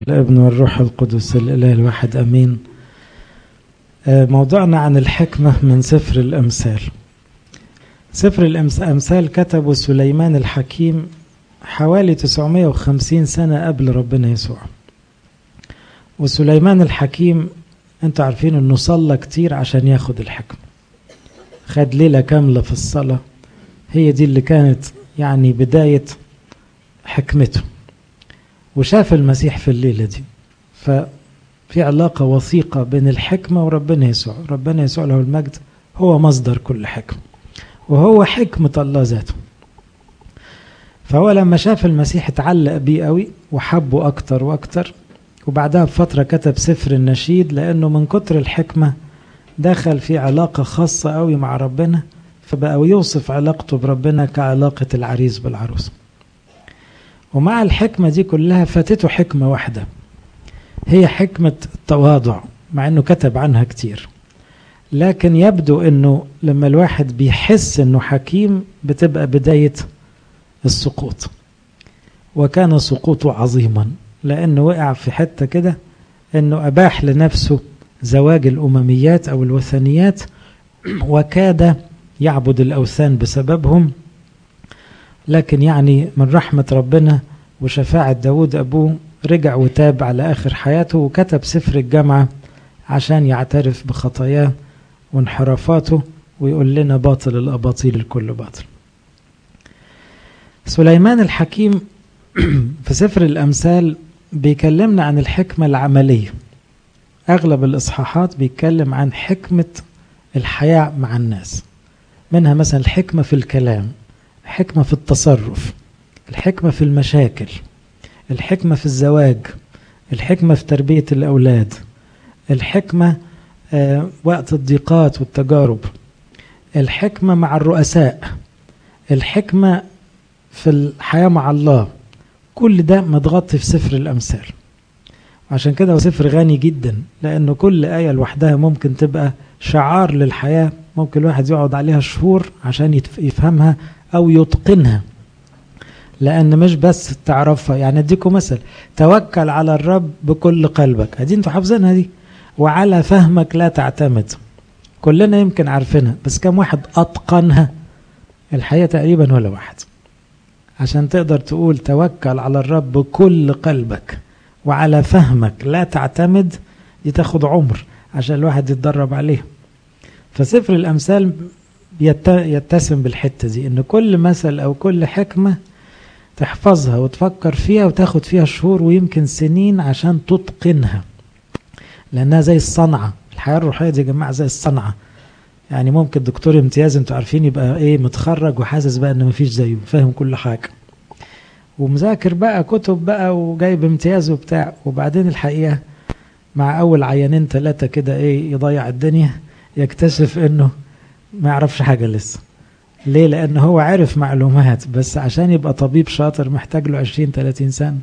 الابن والروح القدس الإله الواحد أمين موضوعنا عن الحكمة من سفر الأمثال سفر الأمثال كتبه سليمان الحكيم حوالي 950 سنة قبل ربنا يسوع وسليمان الحكيم انتوا عارفين انه صلى كتير عشان ياخد الحكمة خد ليلة كاملة في الصلاة هي دي اللي كانت يعني بداية حكمته وشاف المسيح في الليلة دي ففي علاقة وثيقة بين الحكمة وربنا يسوع ربنا يسوع له المجد هو مصدر كل حكمة وهو حكمة الله ذاته فهو لما شاف المسيح اتعلق بيه قوي وحبه أكتر وأكتر وبعدها بفترة كتب سفر النشيد لأنه من كتر الحكمة دخل في علاقة خاصة قوي مع ربنا فبقى يوصف علاقته بربنا كعلاقة العريس بالعروس ومع الحكمة دي كلها فاتته حكمة واحدة هي حكمة التواضع مع انه كتب عنها كتير لكن يبدو انه لما الواحد بيحس انه حكيم بتبقى بداية السقوط وكان سقوطه عظيما لانه وقع في حتة كده انه اباح لنفسه زواج الامميات او الوثنيات وكاد يعبد الاوثان بسببهم لكن يعني من رحمة ربنا وشفاعة داود أبوه رجع وتاب على آخر حياته وكتب سفر الجامعة عشان يعترف بخطاياه وانحرافاته ويقول لنا باطل الأباطيل الكل باطل سليمان الحكيم في سفر الأمثال بيكلمنا عن الحكمة العملية أغلب الإصحاحات بيتكلم عن حكمة الحياة مع الناس منها مثلا الحكمة في الكلام الحكمة في التصرف الحكمة في المشاكل الحكمة في الزواج الحكمة في تربية الأولاد الحكمة آه وقت الضيقات والتجارب الحكمة مع الرؤساء الحكمة في الحياة مع الله كل ده متغطي في سفر الأمثال عشان كده هو سفر غني جدا لأنه كل آية لوحدها ممكن تبقى شعار للحياة ممكن الواحد يقعد عليها شهور عشان يفهمها أو يتقنها لأن مش بس تعرفها يعني أديكم مثل توكل على الرب بكل قلبك هدي انتوا حافظينها دي وعلى فهمك لا تعتمد كلنا يمكن عارفينها بس كم واحد أتقنها الحقيقة تقريبا ولا واحد عشان تقدر تقول توكل على الرب بكل قلبك وعلى فهمك لا تعتمد دي تاخد عمر عشان الواحد يتدرب عليه فسفر الأمثال يتسم بالحتة دي إن كل مثل أو كل حكمة تحفظها وتفكر فيها وتاخد فيها شهور ويمكن سنين عشان تتقنها لأنها زي الصنعة الحياة الروحية دي يا جماعة زي الصنعة يعني ممكن دكتور امتياز انتوا عارفين يبقى ايه متخرج وحاسس بقى ان مفيش زيه فاهم كل حاجة ومذاكر بقى كتب بقى وجايب امتياز وبتاع وبعدين الحقيقة مع أول عينين ثلاثة كده ايه يضيع الدنيا يكتشف انه ما يعرفش حاجة لسه ليه لأن هو عرف معلومات بس عشان يبقى طبيب شاطر محتاج له 20 30 سنة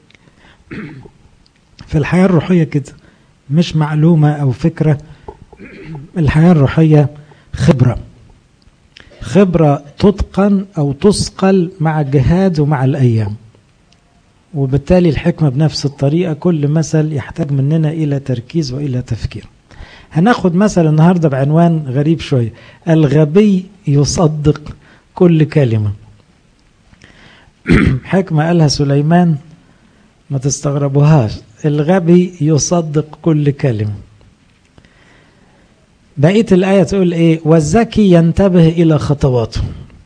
في الحياة الروحية كده مش معلومة أو فكرة الحياة الروحية خبرة خبرة تتقن أو تثقل مع الجهاد ومع الأيام وبالتالي الحكمة بنفس الطريقة كل مثل يحتاج مننا إلى تركيز وإلى تفكير هناخد مثل النهارده بعنوان غريب شويه الغبي يصدق كل كلمه حكمه قالها سليمان ما تستغربوهاش الغبي يصدق كل كلمه بقيه الايه تقول ايه والذكي ينتبه الى خطواته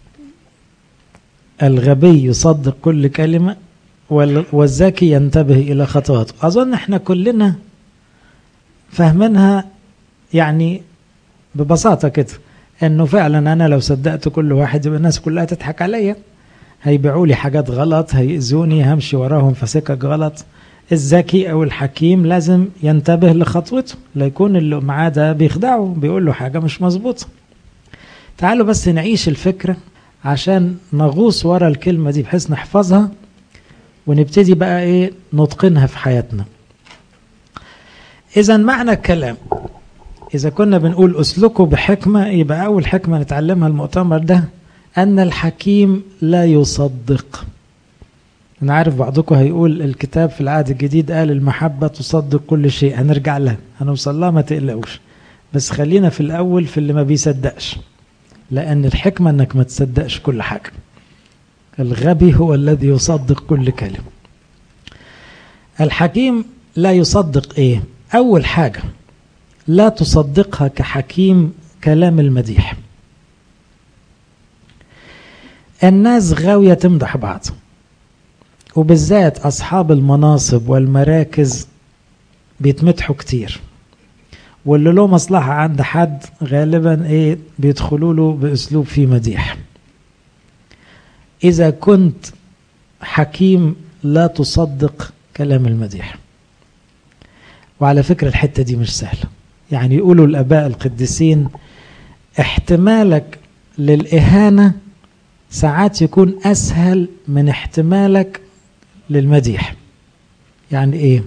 الغبي يصدق كل كلمه والذكي ينتبه الى خطواته اظن احنا كلنا فاهمينها يعني ببساطة كده انه فعلا انا لو صدقت كل واحد يبقى الناس كلها تضحك عليا هيبيعوا لي حاجات غلط هيأذوني همشي وراهم في سكك غلط الذكي او الحكيم لازم ينتبه لخطوته لا يكون اللي معاه ده بيخدعه بيقول له حاجة مش مظبوطة تعالوا بس نعيش الفكرة عشان نغوص ورا الكلمة دي بحيث نحفظها ونبتدي بقى ايه نتقنها في حياتنا اذا معنى الكلام إذا كنا بنقول أسلكوا بحكمة يبقى أول حكمة نتعلمها المؤتمر ده أن الحكيم لا يصدق أنا عارف بعضكم هيقول الكتاب في العهد الجديد قال المحبة تصدق كل شيء هنرجع لها هنوصل لها ما تقلقوش بس خلينا في الأول في اللي ما بيصدقش لأن الحكمة أنك ما تصدقش كل حاجة الغبي هو الذي يصدق كل كلمة الحكيم لا يصدق إيه أول حاجة لا تصدقها كحكيم كلام المديح الناس غاوية تمدح بعض وبالذات أصحاب المناصب والمراكز بيتمدحوا كتير واللي له مصلحة عند حد غالبا ايه بيدخلوا له بأسلوب فيه مديح إذا كنت حكيم لا تصدق كلام المديح وعلى فكرة الحتة دي مش سهلة يعني يقولوا الآباء القديسين احتمالك للإهانة ساعات يكون أسهل من احتمالك للمديح يعني إيه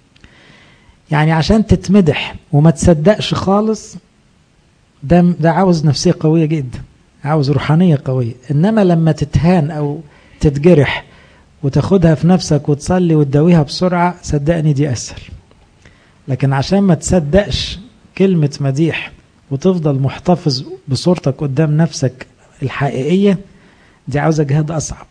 يعني عشان تتمدح وما تصدقش خالص ده ده عاوز نفسيه قويه جدا عاوز روحانيه قويه انما لما تتهان او تتجرح وتاخدها في نفسك وتصلي وتداويها بسرعه صدقني دي اسهل لكن عشان ما تصدقش كلمه مديح وتفضل محتفظ بصورتك قدام نفسك الحقيقيه دي عاوزه جهاد اصعب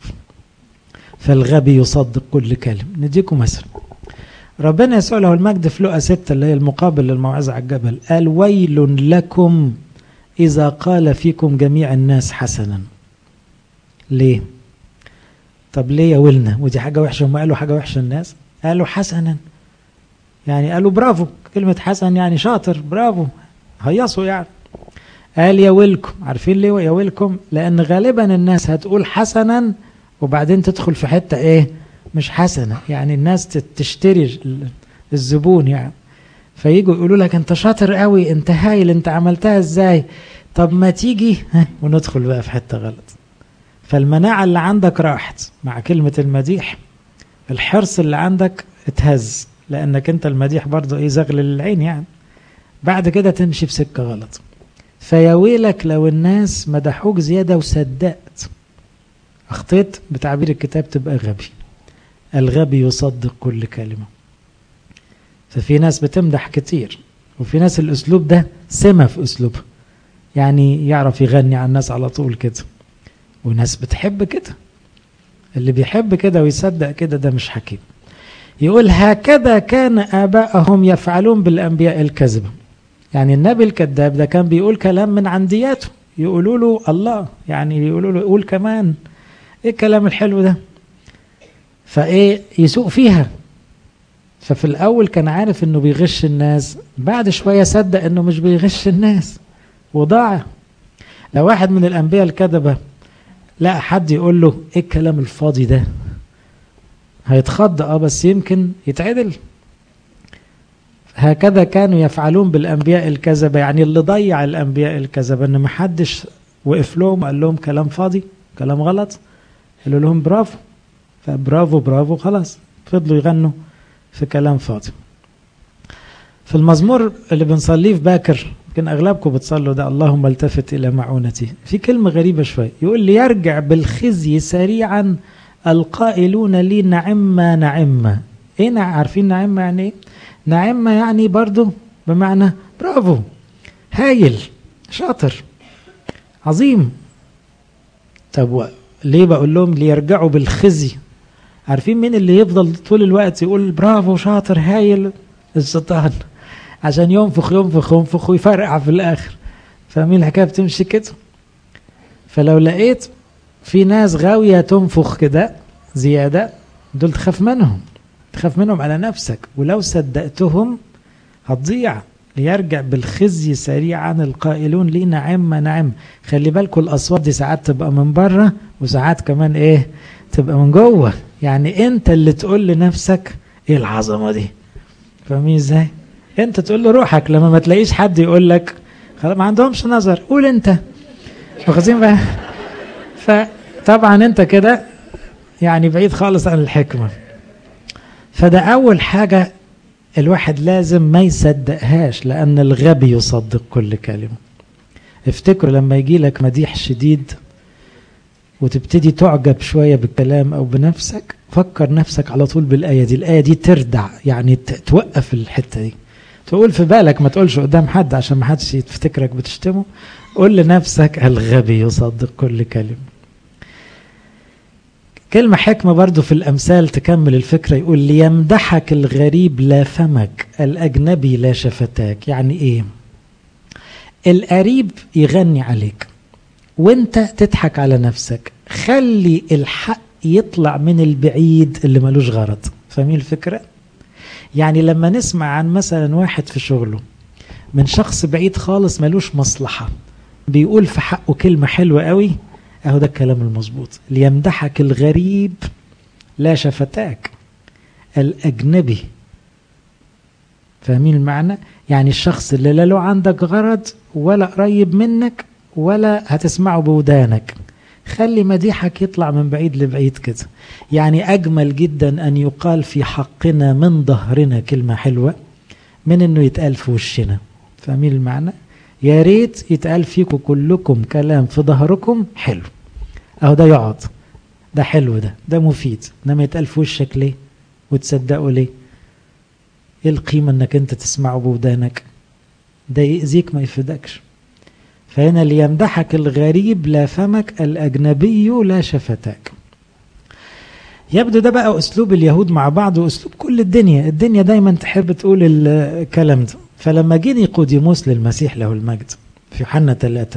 فالغبي يصدق كل كلمه نديكم مثل ربنا يسوع له المجد في لقا ستة اللي هي المقابل للموعظة على الجبل قال ويل لكم إذا قال فيكم جميع الناس حسنا ليه طب ليه يا ولنا ودي حاجة وحشة هم قالوا حاجة وحشة الناس قالوا حسنا يعني قالوا برافو كلمة حسن يعني شاطر برافو هيصوا يعني قال يا ويلكم عارفين ليه يا ويلكم لأن غالبا الناس هتقول حسنا وبعدين تدخل في حتة ايه مش حسنة يعني الناس تشتري الزبون يعني فييجوا يقولوا لك انت شاطر قوي انت هايل انت عملتها ازاي طب ما تيجي وندخل بقى في حتة غلط فالمناعة اللي عندك راحت مع كلمة المديح الحرص اللي عندك اتهز لانك انت المديح برضه ايه زغل للعين يعني بعد كده تمشي في سكة غلط فيا ويلك لو الناس مدحوك زيادة وصدقت اخطيت بتعبير الكتاب تبقى غبي الغبي يصدق كل كلمة ففي ناس بتمدح كتير وفي ناس الأسلوب ده سمة في أسلوبها يعني يعرف يغني على الناس على طول كده وناس بتحب كده اللي بيحب كده ويصدق كده ده مش حكيم يقول هكذا كان آباءهم يفعلون بالأنبياء الكذبة يعني النبي الكذاب ده كان بيقول كلام من عندياته يقولوا له الله يعني يقولوا له قول كمان ايه الكلام الحلو ده فايه يسوق فيها ففي الاول كان عارف انه بيغش الناس بعد شويه صدق انه مش بيغش الناس وضاع لو واحد من الانبياء الكذبه لا حد يقول له ايه الكلام الفاضي ده هيتخض اه بس يمكن يتعدل هكذا كانوا يفعلون بالانبياء الكذبه يعني اللي ضيع الانبياء الكذبه ان محدش وقف لهم وقال لهم كلام فاضي كلام غلط قالوا لهم برافو فبرافو برافو خلاص فضلوا يغنوا في كلام فاضي في المزمور اللي بنصليه في باكر يمكن اغلبكم بتصلوا ده اللهم التفت الى معونتي في كلمه غريبه شويه يقول لي يرجع بالخزي سريعا القائلون لي نعمة نعمة ايه عارفين نعمة يعني ايه نعمة يعني برضو بمعنى برافو هايل شاطر عظيم طب ليه بقول لهم ليرجعوا بالخزي عارفين مين اللي يفضل طول الوقت يقول برافو شاطر هايل الشيطان عشان ينفخ ينفخ ينفخ ويفرقع في الاخر فاهمين الحكايه بتمشي كده فلو لقيت في ناس غاويه تنفخ كده زياده دول تخاف منهم تخاف منهم على نفسك ولو صدقتهم هتضيع ليرجع بالخزي سريعا القائلون لي نعم نعم خلي بالكم الاصوات دي ساعات تبقى من بره وساعات كمان ايه تبقى من جوه يعني انت اللي تقول لنفسك ايه العظمه دي فاهمين ازاي انت تقول لروحك لما ما تلاقيش حد يقول لك خلاص ما عندهمش نظر قول انت واخدين بقى فطبعا انت كده يعني بعيد خالص عن الحكمه فده اول حاجه الواحد لازم ما يصدقهاش لان الغبي يصدق كل كلمه افتكروا لما يجي لك مديح شديد وتبتدي تعجب شوية بالكلام أو بنفسك فكر نفسك على طول بالآية دي الآية دي تردع يعني توقف الحتة دي تقول في بالك ما تقولش قدام حد عشان ما حدش يفتكرك بتشتمه قول لنفسك الغبي يصدق كل كلمة كلمة حكمة برضو في الأمثال تكمل الفكرة يقول ليمدحك الغريب لا فمك الأجنبي لا شفتاك يعني إيه القريب يغني عليك وانت تضحك على نفسك خلي الحق يطلع من البعيد اللي ملوش غرض فاهمين الفكرة يعني لما نسمع عن مثلا واحد في شغله من شخص بعيد خالص ملوش مصلحة بيقول في حقه كلمة حلوة قوي اهو ده الكلام المظبوط ليمدحك الغريب لا شفتاك الأجنبي فاهمين المعنى يعني الشخص اللي لا له عندك غرض ولا قريب منك ولا هتسمعه بودانك خلي مديحك يطلع من بعيد لبعيد كده يعني أجمل جدا أن يقال في حقنا من ظهرنا كلمة حلوة من أنه يتقال في وشنا فاهمين المعنى يا ريت يتقال فيكم كلكم كلام في ظهركم حلو أهو ده يقعد ده حلو ده ده مفيد انما يتقال في وشك ليه وتصدقه ليه ايه القيمة انك انت تسمعه بودانك ده يأذيك ما يفيدكش فهنا ليمدحك الغريب لا فمك الأجنبي لا شفتاك يبدو ده بقى أسلوب اليهود مع بعض وأسلوب كل الدنيا الدنيا دايما تحب تقول الكلام ده فلما جه نيقوديموس للمسيح له المجد في يوحنا ثلاثة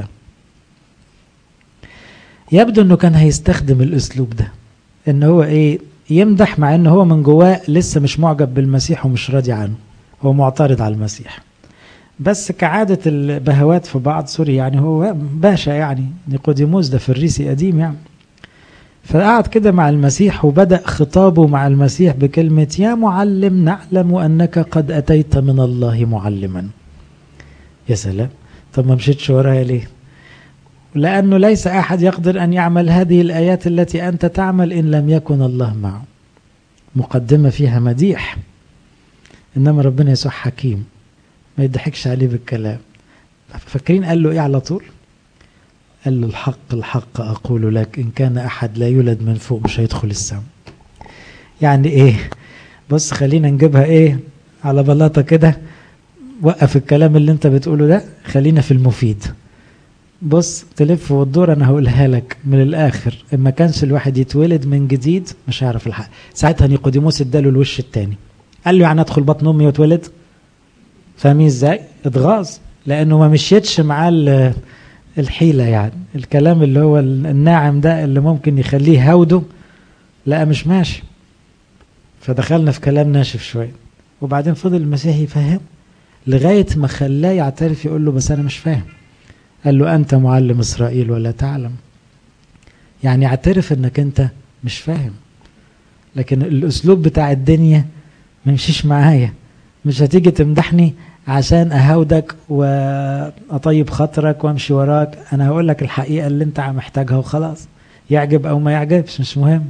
يبدو انه كان هيستخدم الاسلوب ده ان هو ايه يمدح مع ان هو من جواه لسه مش معجب بالمسيح ومش راضي عنه هو معترض على المسيح بس كعادة البهوات في بعض سوري يعني هو باشا يعني نيقوديموس ده فريسي قديم يعني فقعد كده مع المسيح وبدأ خطابه مع المسيح بكلمة يا معلم نعلم أنك قد أتيت من الله معلما يا سلام طب ما مشيتش ورايا ليه لأنه ليس أحد يقدر أن يعمل هذه الآيات التي أنت تعمل إن لم يكن الله معه مقدمة فيها مديح إنما ربنا يسوع حكيم ما يضحكش عليه بالكلام فاكرين قال له إيه على طول قال له الحق الحق أقول لك إن كان أحد لا يولد من فوق مش هيدخل السماء يعني إيه بص خلينا نجيبها إيه على بلاطة كده وقف الكلام اللي انت بتقوله ده خلينا في المفيد بص تلف وتدور انا هقولها لك من الاخر اما كانش الواحد يتولد من جديد مش هيعرف الحق ساعتها نيقوديموس اداله الوش التاني قال له يعني ادخل بطن امي واتولد فاهمين ازاي اتغاظ لانه ما مشيتش معاه الحيلة يعني الكلام اللي هو الناعم ده اللي ممكن يخليه هوده لا مش ماشي فدخلنا في كلام ناشف شوية وبعدين فضل المسيح يفهم لغاية ما خلاه يعترف يقول له بس أنا مش فاهم قال له أنت معلم إسرائيل ولا تعلم يعني اعترف أنك أنت مش فاهم لكن الأسلوب بتاع الدنيا ما يمشيش معايا مش هتيجي تمدحني عشان أهودك وأطيب خاطرك وأمشي وراك أنا هقول لك الحقيقة اللي أنت محتاجها وخلاص يعجب أو ما يعجبش مش مهم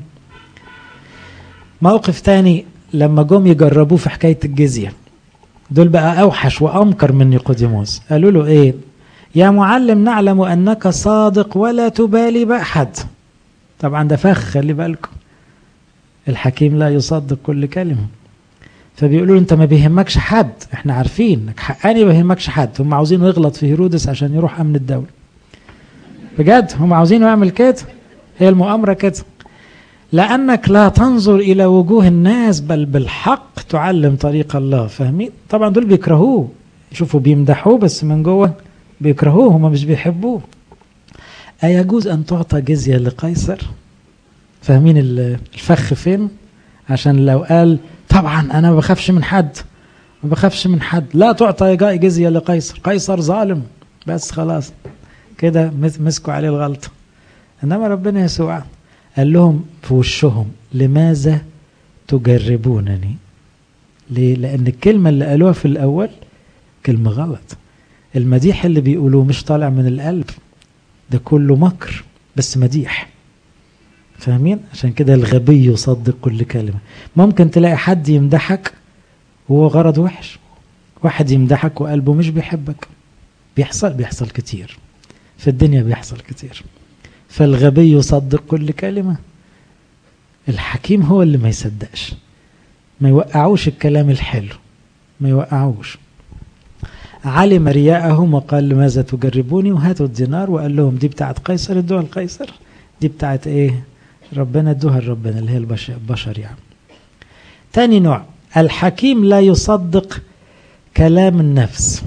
موقف تاني لما جم يجربوه في حكاية الجزية دول بقى أوحش وأمكر من نيقوديموس قالوا له إيه يا معلم نعلم أنك صادق ولا تبالي بأحد طبعا ده فخ خلي بالكم الحكيم لا يصدق كل كلمة فبيقولوا له انت ما بيهمكش حد احنا عارفين انك حقاني ما بيهمكش حد هم عاوزينه يغلط في هيرودس عشان يروح امن الدولة بجد هم عاوزينه يعمل كده هي المؤامرة كده لأنك لا تنظر إلى وجوه الناس بل بالحق تعلم طريق الله فاهمين طبعا دول بيكرهوه يشوفوا بيمدحوه بس من جوه بيكرهوه هم مش بيحبوه أيجوز أن تعطى جزية لقيصر فاهمين الفخ فين عشان لو قال طبعا أنا ما بخافش من حد ما بخافش من حد لا تعطى جزية لقيصر قيصر ظالم بس خلاص كده مسكوا عليه الغلطة إنما ربنا يسوع قال لهم في وشهم لماذا تجربونني ليه لأن الكلمة اللي قالوها في الأول كلمة غلط المديح اللي بيقولوه مش طالع من القلب ده كله مكر بس مديح فاهمين عشان كده الغبي يصدق كل كلمة ممكن تلاقي حد يمدحك وهو غرض وحش واحد يمدحك وقلبه مش بيحبك بيحصل بيحصل كتير في الدنيا بيحصل كتير فالغبي يصدق كل كلمة الحكيم هو اللي ما يصدقش ما يوقعوش الكلام الحلو ما يوقعوش علم رياءهم وقال لماذا تجربوني وهاتوا الدينار وقال لهم دي بتاعت قيصر ادوها لقيصر دي بتاعت ايه ربنا ادوها لربنا اللي هي البشر يعني تاني نوع الحكيم لا يصدق كلام النفس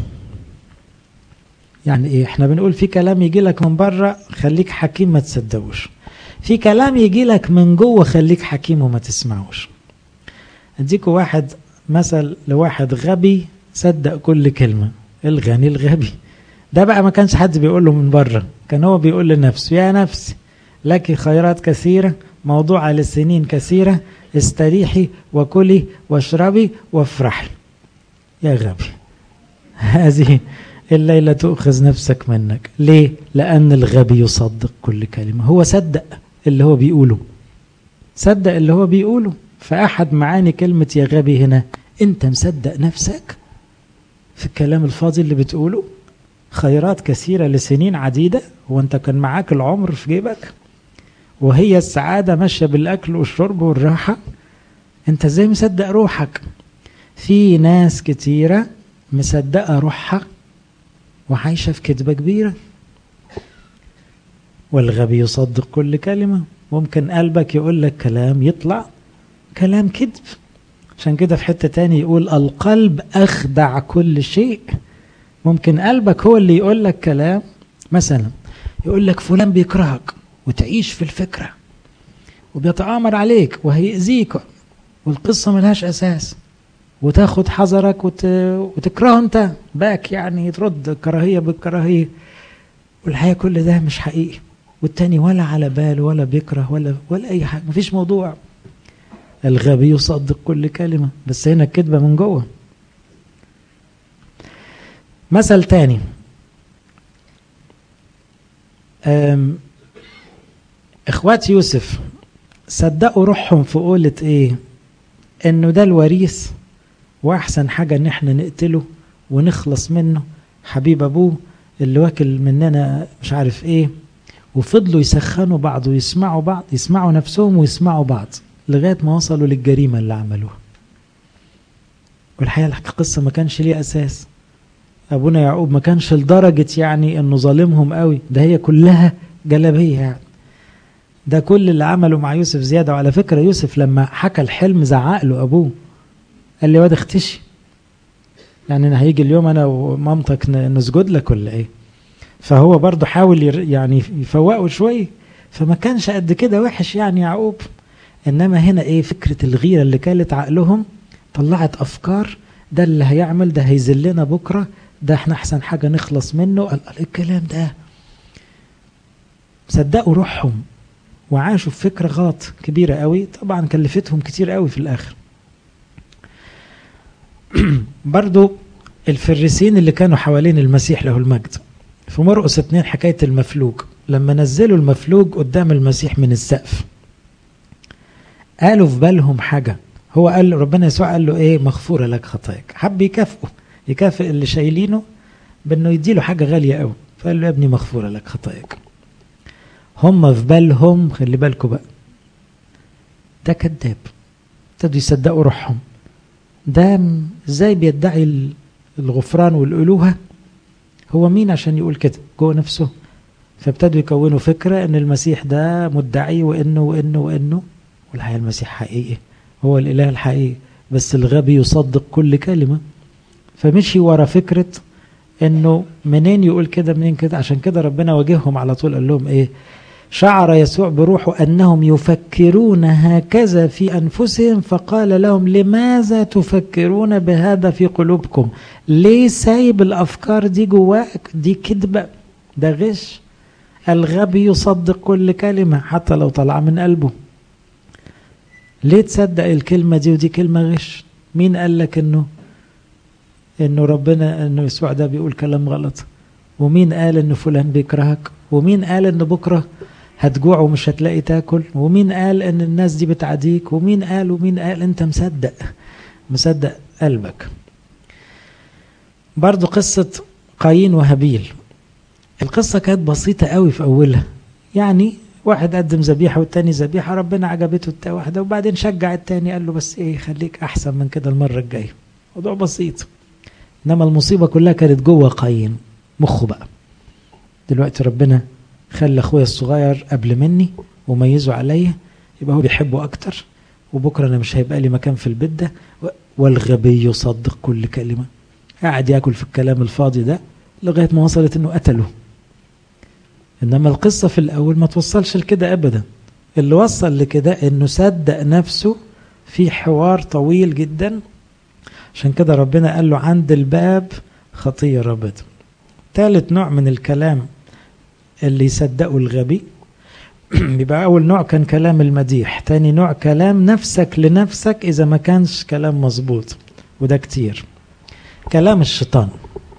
يعني ايه احنا بنقول في كلام يجي لك من بره خليك حكيم ما تصدقوش في كلام يجي لك من جوه خليك حكيم وما تسمعوش اديكوا واحد مثل لواحد غبي صدق كل كلمه الغني الغبي ده بقى ما كانش حد بيقول له من بره كان هو بيقول لنفسه يا نفسي لك خيرات كثيرة موضوعة لسنين كثيرة استريحي وكلي واشربي وافرحي يا غبي هذه الليلة تؤخذ نفسك منك ليه؟ لأن الغبي يصدق كل كلمة هو صدق اللي هو بيقوله صدق اللي هو بيقوله فأحد معاني كلمة يا غبي هنا أنت مصدق نفسك في الكلام الفاضي اللي بتقوله خيرات كثيرة لسنين عديدة وانت كان معاك العمر في جيبك وهي السعادة ماشية بالأكل والشرب والراحة انت ازاي مصدق روحك في ناس كتيرة مصدقة روحها وعايشة في كذبة كبيرة والغبي يصدق كل كلمة ممكن قلبك يقول لك كلام يطلع كلام كذب عشان كده في حتة تاني يقول القلب أخدع كل شيء ممكن قلبك هو اللي يقول لك كلام مثلا يقول لك فلان بيكرهك وتعيش في الفكرة وبيتآمر عليك وهيأذيك والقصة ملهاش أساس وتاخد حذرك وت... وتكرهه انت باك يعني ترد الكراهية بالكراهية والحقيقة كل ده مش حقيقي والتاني ولا على باله ولا بيكره ولا ولا أي حاجة مفيش موضوع الغبي يصدق كل كلمة بس هنا الكذبة من جوه مثل تاني اخوات يوسف صدقوا روحهم في قولة ايه انه ده الوريث واحسن حاجة ان احنا نقتله ونخلص منه حبيب ابوه اللي واكل مننا مش عارف ايه وفضلوا يسخنوا بعض ويسمعوا بعض يسمعوا نفسهم ويسمعوا بعض لغاية ما وصلوا للجريمة اللي عملوها والحقيقة القصة ما كانش ليها أساس أبونا يعقوب ما كانش لدرجة يعني أنه ظالمهم قوي ده هي كلها جلبية يعني ده كل اللي عمله مع يوسف زيادة وعلى فكرة يوسف لما حكى الحلم زعق له أبوه قال لي واد اختشي يعني أنا هيجي اليوم أنا ومامتك نسجد لك ولا إيه فهو برضه حاول يعني يفوقه شوية فما كانش قد كده وحش يعني يعقوب إنما هنا إيه فكرة الغيرة اللي كانت عقلهم طلعت أفكار ده اللي هيعمل ده هيذلنا بكرة ده احنا أحسن حاجة نخلص منه قال الكلام ده صدقوا روحهم وعاشوا في فكرة غلط كبيرة قوي طبعا كلفتهم كتير قوي في الآخر برضو الفريسين اللي كانوا حوالين المسيح له المجد في مرقس اتنين حكاية المفلوج لما نزلوا المفلوج قدام المسيح من السقف قالوا في بالهم حاجة هو قال ربنا يسوع قال له ايه مغفورة لك خطاياك حب يكافئه يكافئ اللي شايلينه بانه يديله حاجة غالية قوي فقال له يا ابني مغفورة لك خطاياك هم في بالهم خلي بالكم بقى ده كذاب ابتدوا يصدقوا روحهم ده ازاي بيدعي الغفران والالوهه هو مين عشان يقول كده جوه نفسه فابتدوا يكونوا فكره ان المسيح ده مدعي وانه وانه وانه والحقيقه المسيح حقيقي هو الاله الحقيقي بس الغبي يصدق كل كلمه فمشي ورا فكره انه منين يقول كده منين كده عشان كده ربنا واجههم على طول قال لهم ايه شعر يسوع بروحه انهم يفكرون هكذا في انفسهم فقال لهم لماذا تفكرون بهذا في قلوبكم ليه سايب الافكار دي جواك دي كذبه ده غش الغبي يصدق كل كلمه حتى لو طلع من قلبه ليه تصدق الكلمه دي ودي كلمه غش مين قال لك انه انه ربنا انه يسوع ده بيقول كلام غلط ومين قال ان فلان بيكرهك ومين قال ان بكره هتجوع ومش هتلاقي تاكل ومين قال ان الناس دي بتعاديك ومين قال ومين قال انت مصدق مصدق قلبك برضو قصة قايين وهابيل القصة كانت بسيطة قوي في أولها يعني واحد قدم ذبيحة والتاني ذبيحة ربنا عجبته التا واحدة وبعدين شجع التاني قال له بس ايه خليك أحسن من كده المرة الجاية موضوع بسيط إنما المصيبة كلها كانت جوه قايين مخه بقى دلوقتي ربنا خلى أخويا الصغير قبل مني وميزه عليا يبقى هو بيحبه أكتر وبكرة أنا مش هيبقى لي مكان في البيت ده والغبي يصدق كل كلمة قاعد ياكل في الكلام الفاضي ده لغاية ما وصلت إنه قتله إنما القصة في الأول ما توصلش لكده أبدا اللي وصل لكده إنه صدق نفسه في حوار طويل جدا عشان كده ربنا قال له عند الباب خطية رابطة ثالث نوع من الكلام اللي يصدقه الغبي يبقى أول نوع كان كلام المديح تاني نوع كلام نفسك لنفسك إذا ما كانش كلام مظبوط وده كتير كلام الشيطان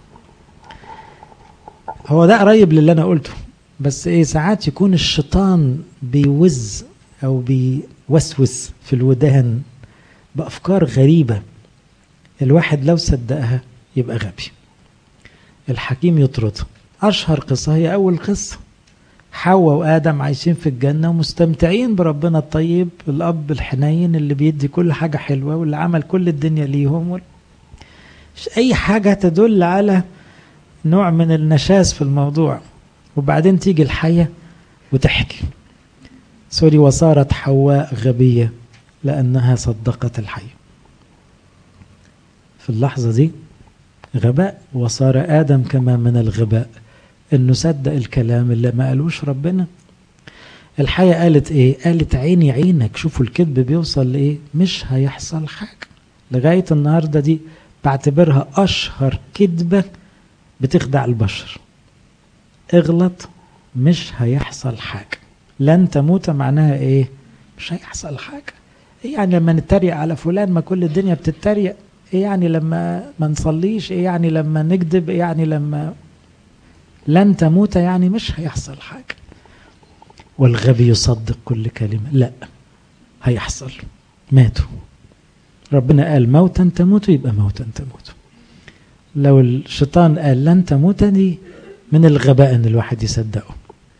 هو ده قريب للي أنا قلته بس إيه ساعات يكون الشيطان بيوز أو بيوسوس في الودان بأفكار غريبة الواحد لو صدقها يبقى غبي الحكيم يطردها أشهر قصة هي أول قصة حواء وآدم عايشين في الجنة ومستمتعين بربنا الطيب الأب الحنين اللي بيدي كل حاجة حلوة واللي عمل كل الدنيا ليهم مش أي حاجة تدل على نوع من النشاز في الموضوع وبعدين تيجي الحية وتحكي سوري وصارت حواء غبية لأنها صدقت الحية في اللحظة دي غباء وصار آدم كما من الغباء انه صدق الكلام اللي ما قالوش ربنا الحياة قالت ايه قالت عيني عينك شوفوا الكذب بيوصل لايه مش هيحصل حاجة لغاية النهاردة دي بعتبرها اشهر كذبة بتخدع البشر اغلط مش هيحصل حاجة لن تموت معناها ايه مش هيحصل حاجة ايه يعني لما نتريق على فلان ما كل الدنيا بتتريق ايه يعني لما ما نصليش ايه يعني لما نكذب ايه يعني لما لن تموت يعني مش هيحصل حاجة والغبي يصدق كل كلمة لا هيحصل ماتوا ربنا قال موتا تموت يبقى موتا تموت لو الشيطان قال لن تموت دي من الغباء ان الواحد يصدقه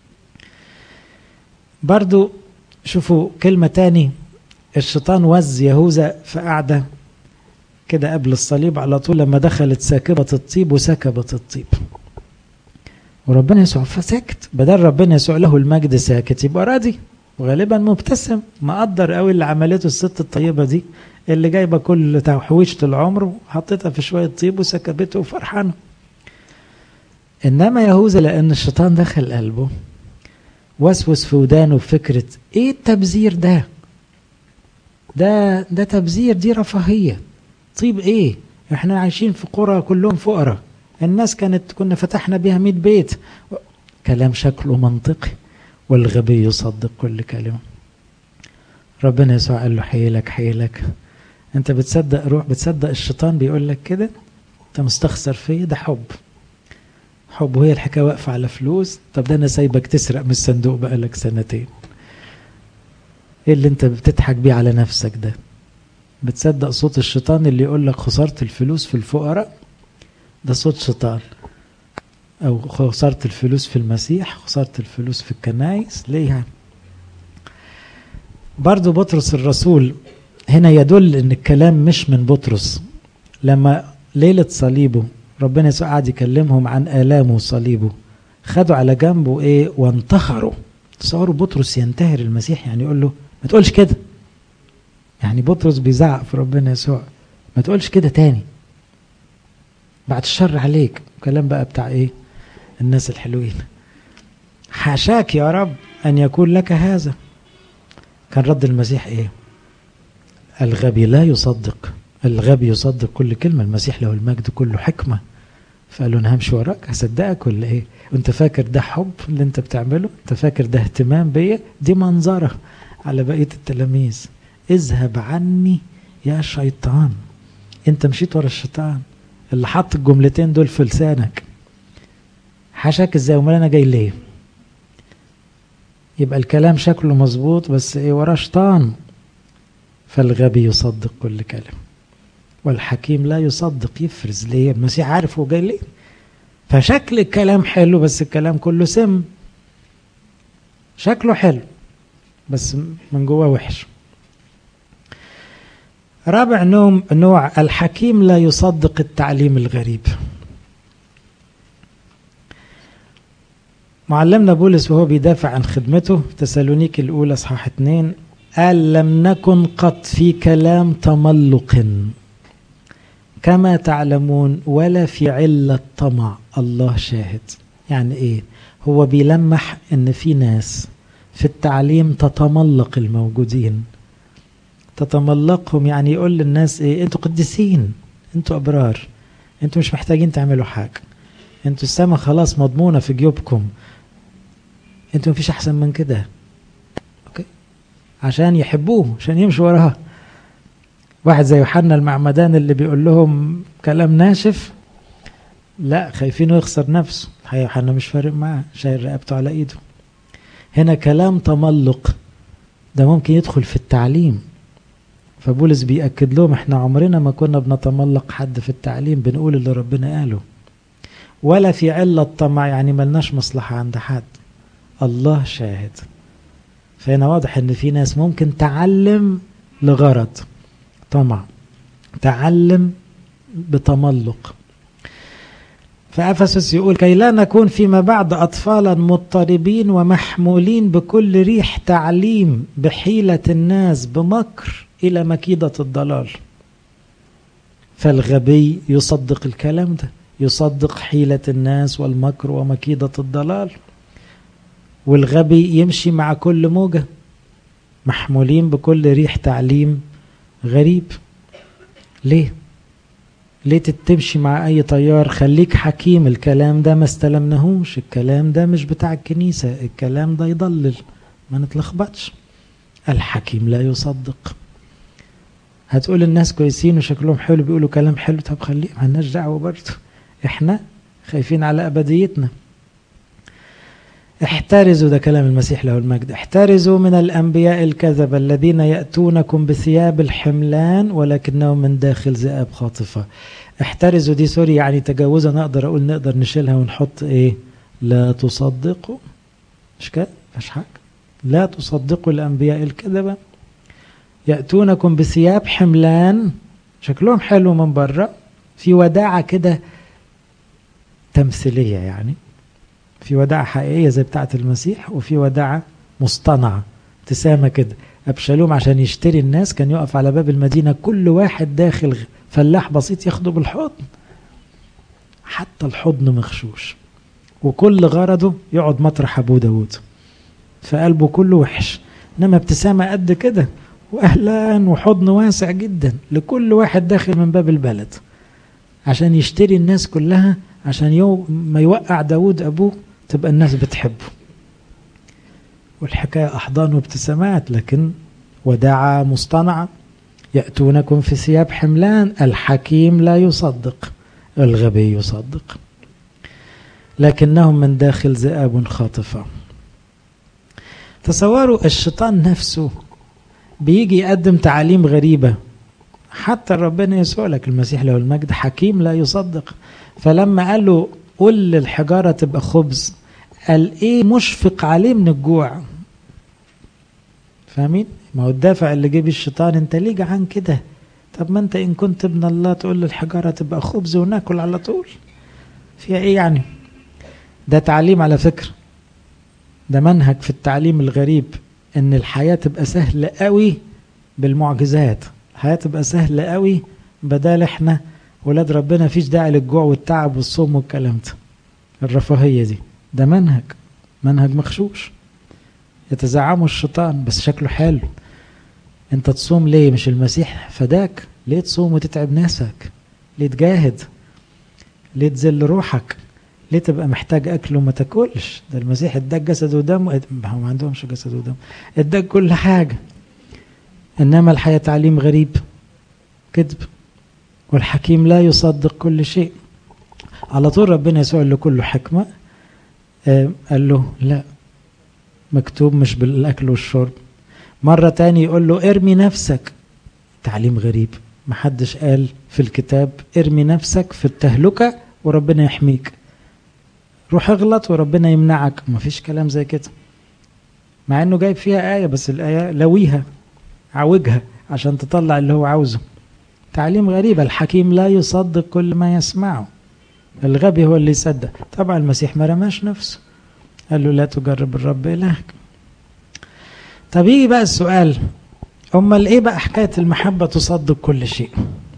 برضو شوفوا كلمة تاني الشيطان وز يهوذا في قعدة كده قبل الصليب على طول لما دخلت ساكبة الطيب وسكبت الطيب وربنا يسوع فسكت بدل ربنا يسوع له المجد ساكت يبقى راضي وغالبا مبتسم مقدر قوي اللي عملته الست الطيبه دي اللي جايبه كل تحويشه العمر وحطيتها في شويه طيب وسكبته وفرحانه انما يهوذا لان الشيطان دخل قلبه وسوس في ودانه بفكره ايه التبذير ده ده ده تبذير دي رفاهيه طيب ايه احنا عايشين في قرى كلهم فقراء الناس كانت كنا فتحنا بها 100 بيت كلام شكله منطقي والغبي يصدق كل كلمة ربنا يسوع قال له حيلك حيلك انت بتصدق روح بتصدق الشيطان بيقول لك كده انت مستخسر فيه ده حب حب وهي الحكايه واقفه على فلوس طب ده انا سايبك تسرق من الصندوق بقالك سنتين ايه اللي انت بتضحك بيه على نفسك ده بتصدق صوت الشيطان اللي يقول لك خسرت الفلوس في الفقراء ده صوت شيطان او خسرت الفلوس في المسيح خسرت الفلوس في الكنايس ليه يعني برضو بطرس الرسول هنا يدل ان الكلام مش من بطرس لما ليلة صليبه ربنا يسوع قعد يكلمهم عن آلامه وصليبه خدوا على جنبه ايه وانتحروا تصوروا بطرس ينتهر المسيح يعني يقول له ما تقولش كده يعني بطرس بيزعق في ربنا يسوع ما تقولش كده تاني بعد الشر عليك كلام بقى بتاع ايه الناس الحلوين حاشاك يا رب ان يكون لك هذا كان رد المسيح ايه الغبي لا يصدق الغبي يصدق كل كلمة المسيح له المجد كله حكمة فقال له انا همشي وراك هصدقك ولا ايه وانت فاكر ده حب اللي انت بتعمله انت فاكر ده اهتمام بيا دي منظرة على بقية التلاميذ اذهب عني يا شيطان انت مشيت ورا الشيطان اللي حط الجملتين دول في لسانك حشك ازاي امال انا جاي ليه يبقى الكلام شكله مظبوط بس ايه وراه شيطان فالغبي يصدق كل كلمه والحكيم لا يصدق يفرز ليه المسيح عارف هو جاي ليه فشكل الكلام حلو بس الكلام كله سم شكله حلو بس من جواه وحش رابع نوم نوع الحكيم لا يصدق التعليم الغريب معلمنا بولس وهو بيدافع عن خدمته في تسالونيك الأولى اصحاح اتنين قال لم نكن قط في كلام تملق كما تعلمون ولا في علة طمع الله شاهد يعني ايه هو بيلمح ان في ناس في التعليم تتملق الموجودين تتملقهم يعني يقول للناس ايه انتوا قديسين انتوا ابرار انتوا مش محتاجين تعملوا حاجة انتوا السما خلاص مضمونة في جيوبكم انتوا مفيش احسن من كده اوكي عشان يحبوه عشان يمشوا وراها واحد زي يوحنا المعمدان اللي بيقول لهم كلام ناشف لا خايفينه يخسر نفسه يوحنا مش فارق معاه شايل رقبته على ايده هنا كلام تملق ده ممكن يدخل في التعليم فبولس بيأكد لهم احنا عمرنا ما كنا بنتملق حد في التعليم بنقول اللي ربنا قاله ولا في علة طمع يعني ملناش مصلحة عند حد الله شاهد فهنا واضح ان في ناس ممكن تعلم لغرض طمع تعلم بتملق فأفسس يقول كي لا نكون فيما بعد أطفالا مضطربين ومحمولين بكل ريح تعليم بحيلة الناس بمكر إلى مكيدة الضلال فالغبي يصدق الكلام ده يصدق حيلة الناس والمكر ومكيدة الضلال والغبي يمشي مع كل موجة محمولين بكل ريح تعليم غريب ليه ليه تمشي مع اي طيار خليك حكيم الكلام ده ما استلمناهوش الكلام ده مش بتاع الكنيسة الكلام ده يضلل ما نتلخبطش الحكيم لا يصدق هتقول الناس كويسين وشكلهم حلو بيقولوا كلام حلو طب خليه مالناش دعوه برضه احنا خايفين على ابديتنا احترزوا ده كلام المسيح له المجد احترزوا من الانبياء الكذبه الذين ياتونكم بثياب الحملان ولكنهم من داخل ذئاب خاطفه احترزوا دي سوري يعني تجاوزا نقدر اقول نقدر نشيلها ونحط ايه لا تصدقوا مش كده مش حاجه لا تصدقوا الانبياء الكذبه يأتونكم بثياب حملان شكلهم حلو من بره في وداعة كده تمثيلية يعني في وداعة حقيقية زي بتاعة المسيح وفي وداعة مصطنعة ابتسامة كده أبشالوم عشان يشتري الناس كان يقف على باب المدينة كل واحد داخل فلاح بسيط ياخده بالحضن حتى الحضن مغشوش وكل غرضه يقعد مطرح أبو داود فقلبه كله وحش إنما ابتسامة قد كده واهلا وحضن واسع جدا لكل واحد داخل من باب البلد عشان يشتري الناس كلها عشان يوم ما يوقع داود ابوه تبقى الناس بتحبه والحكاية أحضان وابتسامات لكن وداعة مصطنعة يأتونكم في ثياب حملان الحكيم لا يصدق الغبي يصدق لكنهم من داخل ذئاب خاطفة تصوروا الشيطان نفسه بيجي يقدم تعاليم غريبة حتى ربنا يسوع لك المسيح له المجد حكيم لا يصدق فلما قال له قل للحجارة تبقى خبز قال ايه مشفق عليه من الجوع فاهمين ما هو الدافع اللي جيب الشيطان انت ليه جعان كده طب ما انت ان كنت ابن الله تقول للحجارة تبقى خبز وناكل على طول فيها ايه يعني ده تعليم على فكرة ده منهج في التعليم الغريب ان الحياة تبقى سهلة قوي بالمعجزات الحياة تبقى سهلة قوي بدال احنا ولاد ربنا فيش داعي للجوع والتعب والصوم والكلام ده الرفاهية دي ده منهج منهج مخشوش يتزعمه الشيطان بس شكله حلو انت تصوم ليه مش المسيح فداك ليه تصوم وتتعب ناسك ليه تجاهد ليه تذل روحك ليه تبقى محتاج اكل وما تاكلش ده المسيح اداك جسد ودم هم ما عندهمش جسد ودم اداك كل حاجه انما الحياه تعليم غريب كذب والحكيم لا يصدق كل شيء على طول ربنا يسوع له كله حكمه آه قال له لا مكتوب مش بالاكل والشرب مره تاني يقول له ارمي نفسك تعليم غريب محدش قال في الكتاب ارمي نفسك في التهلكه وربنا يحميك روح اغلط وربنا يمنعك ما فيش كلام زي كده مع انه جايب فيها آية بس الآية لويها عوجها عشان تطلع اللي هو عاوزه تعليم غريب الحكيم لا يصدق كل ما يسمعه الغبي هو اللي يصدق طبعا المسيح ما رماش نفسه قال له لا تجرب الرب إلهك طب يجي بقى السؤال امال ايه بقى حكايه المحبه تصدق كل شيء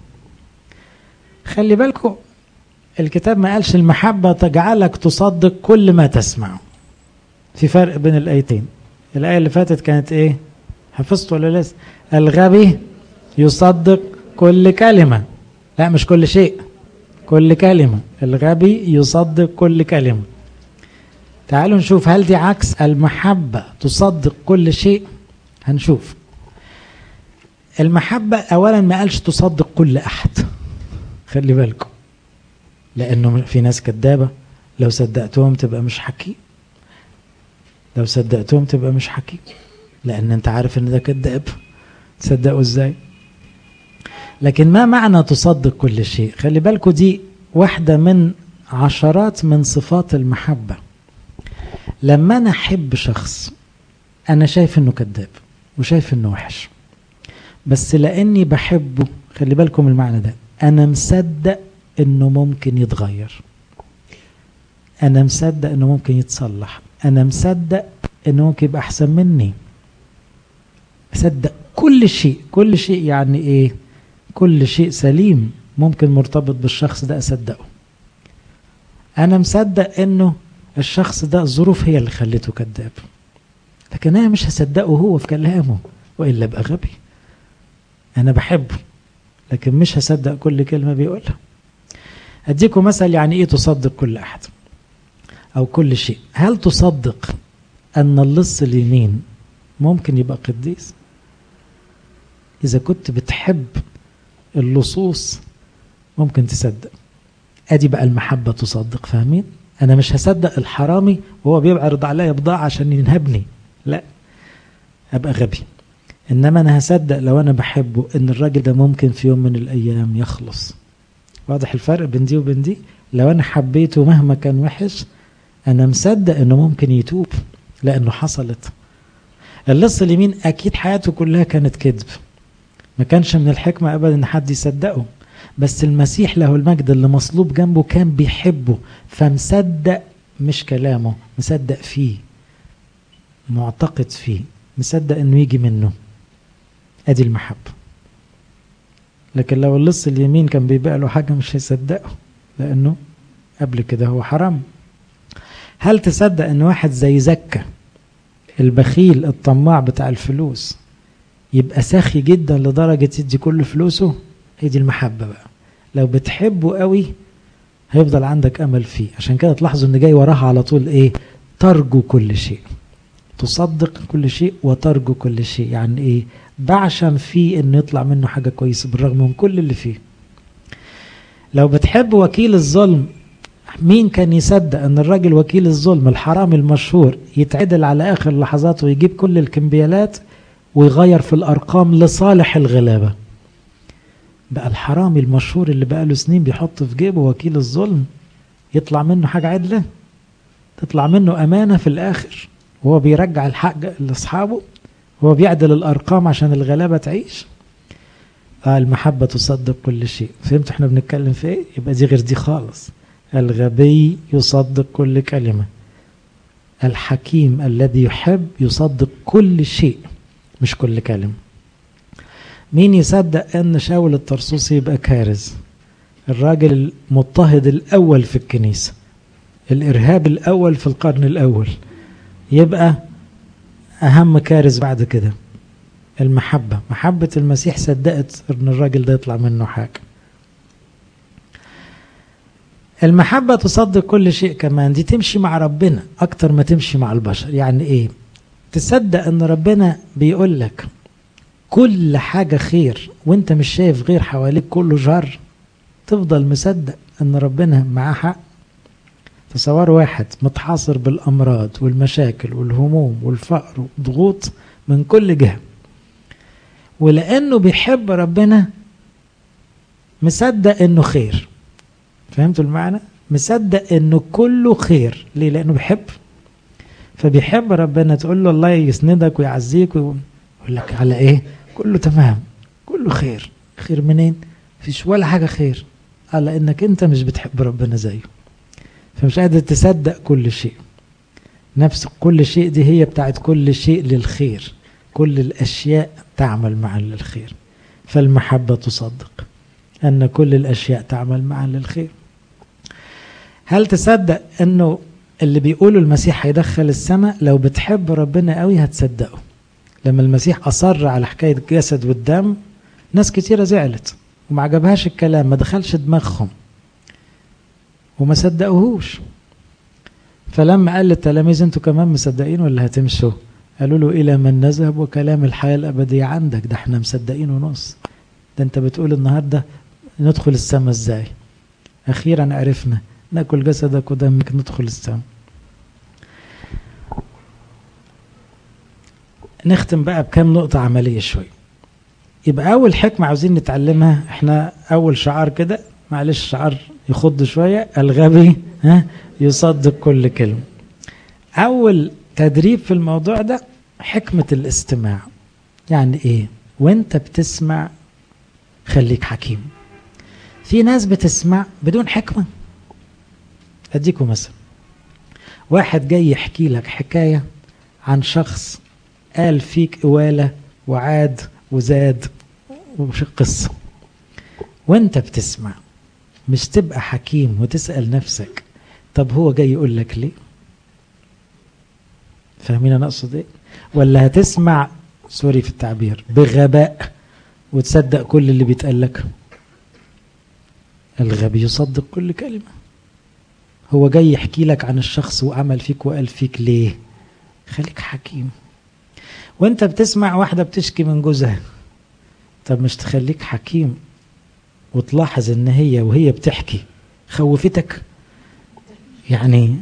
خلي بالكم الكتاب ما قالش المحبه تجعلك تصدق كل ما تسمعه في فرق بين الايتين الايه اللي فاتت كانت ايه حفظت ولا لسه الغبي يصدق كل كلمه لا مش كل شيء كل كلمه الغبي يصدق كل كلمه تعالوا نشوف هل دي عكس المحبه تصدق كل شيء هنشوف المحبة أولا ما قالش تصدق كل أحد خلي بالكم لأنه في ناس كدابة لو صدقتهم تبقى مش حكيم لو صدقتهم تبقى مش حكيم لأن أنت عارف إن ده كذاب تصدقوا إزاي لكن ما معنى تصدق كل شيء خلي بالكم دي واحدة من عشرات من صفات المحبة لما أنا أحب شخص أنا شايف إنه كذاب وشايف إنه وحش بس لاني بحبه خلي بالكم المعنى ده انا مصدق انه ممكن يتغير انا مصدق انه ممكن يتصلح انا مصدق انه ممكن يبقى احسن مني مصدق كل شيء كل شيء يعني ايه كل شيء سليم ممكن مرتبط بالشخص ده اصدقه انا مصدق انه الشخص ده الظروف هي اللي خلته كذاب لكن انا مش هصدقه هو في كلامه والا ابقى غبي أنا بحبه لكن مش هصدق كل كلمة بيقولها أديكم مثل يعني إيه تصدق كل أحد أو كل شيء هل تصدق أن اللص اليمين ممكن يبقى قديس إذا كنت بتحب اللصوص ممكن تصدق أدي بقى المحبة تصدق فاهمين أنا مش هصدق الحرامي وهو بيعرض عليا بضاعة عشان ينهبني لا أبقى غبي انما انا هصدق لو انا بحبه ان الراجل ده ممكن في يوم من الايام يخلص واضح الفرق بين دي وبين دي لو انا حبيته مهما كان وحش انا مصدق انه ممكن يتوب لانه حصلت اللص اليمين اكيد حياته كلها كانت كذب ما كانش من الحكمة ابدا ان حد يصدقه بس المسيح له المجد اللي مصلوب جنبه كان بيحبه فمصدق مش كلامه مصدق فيه معتقد فيه مصدق انه يجي منه ادي المحبة لكن لو اللص اليمين كان بيبيع له حاجة مش هيصدقه لانه قبل كده هو حرام هل تصدق ان واحد زي زكا البخيل الطماع بتاع الفلوس يبقى ساخي جدا لدرجة يدي كل فلوسه هي دي المحبة بقى لو بتحبه قوي هيفضل عندك امل فيه عشان كده تلاحظوا ان جاي وراها على طول ايه ترجو كل شيء تصدق كل شيء وترجو كل شيء يعني ايه بعشم فيه انه يطلع منه حاجة كويسة بالرغم من كل اللي فيه لو بتحب وكيل الظلم مين كان يصدق ان الراجل وكيل الظلم الحرامي المشهور يتعدل على اخر لحظاته ويجيب كل الكمبيالات ويغير في الارقام لصالح الغلابه بقى الحرامي المشهور اللي بقى له سنين بيحط في جيبه وكيل الظلم يطلع منه حاجه عدله تطلع منه امانه في الاخر وهو بيرجع الحق لاصحابه هو بيعدل الارقام عشان الغلابه تعيش آه المحبه تصدق كل شيء فهمت احنا بنتكلم في ايه يبقى دي غير دي خالص الغبي يصدق كل كلمة الحكيم الذي يحب يصدق كل شيء مش كل كلمة مين يصدق أن شاول الطرسوسي يبقى كارز الراجل المضطهد الأول في الكنيسة الإرهاب الأول في القرن الأول يبقى أهم كارز بعد كده المحبة محبة المسيح صدقت أن الراجل ده يطلع منه حاجة المحبة تصدق كل شيء كمان دي تمشي مع ربنا أكتر ما تمشي مع البشر يعني إيه تصدق أن ربنا بيقول لك كل حاجة خير وانت مش شايف غير حواليك كله شر تفضل مصدق أن ربنا معاه حق تصور واحد متحاصر بالأمراض والمشاكل والهموم والفقر والضغوط من كل جهة ولأنه بيحب ربنا مصدق أنه خير فهمتوا المعنى مصدق انه كله خير ليه لانه بيحب فبيحب ربنا تقول له الله يسندك ويعزيك ويقول لك على ايه كله تمام كله خير خير منين فيش ولا حاجة خير على انك انت مش بتحب ربنا زيه فمش قادر تصدق كل شيء نفس كل شيء دي هي بتاعت كل شيء للخير كل الأشياء تعمل معا للخير فالمحبة تصدق أن كل الأشياء تعمل معا للخير هل تصدق أنه اللي بيقولوا المسيح هيدخل السماء لو بتحب ربنا قوي هتصدقه لما المسيح أصر على حكاية الجسد والدم ناس كتيرة زعلت وما عجبهاش الكلام ما دخلش دماغهم وما صدقوهوش فلما قال للتلاميذ انتوا كمان مصدقين ولا هتمشوا قالوا له الى من نذهب وكلام الحياه الابديه عندك ده احنا مصدقين ونص ده انت بتقول النهارده ندخل السماء ازاي اخيرا عرفنا ناكل جسدك ودمك ندخل السماء نختم بقى بكام نقطة عملية شوي يبقى أول حكمة عاوزين نتعلمها احنا أول شعار كده معلش شعار يخض شوية الغبي ها يصدق كل كلمة أول تدريب في الموضوع ده حكمة الاستماع يعني إيه وانت بتسمع خليك حكيم في ناس بتسمع بدون حكمة أديكم مثلا واحد جاي يحكي لك حكاية عن شخص قال فيك إوالة وعاد وزاد قصة وانت بتسمع مش تبقى حكيم وتسأل نفسك طب هو جاي يقول لك ليه فاهمين انا اقصد ايه ولا هتسمع سوري في التعبير بغباء وتصدق كل اللي بيتقال لك الغبي يصدق كل كلمة هو جاي يحكي لك عن الشخص وعمل فيك وقال فيك ليه خليك حكيم وانت بتسمع واحدة بتشكي من جوزها طب مش تخليك حكيم وتلاحظ ان هي وهي بتحكي خوفتك يعني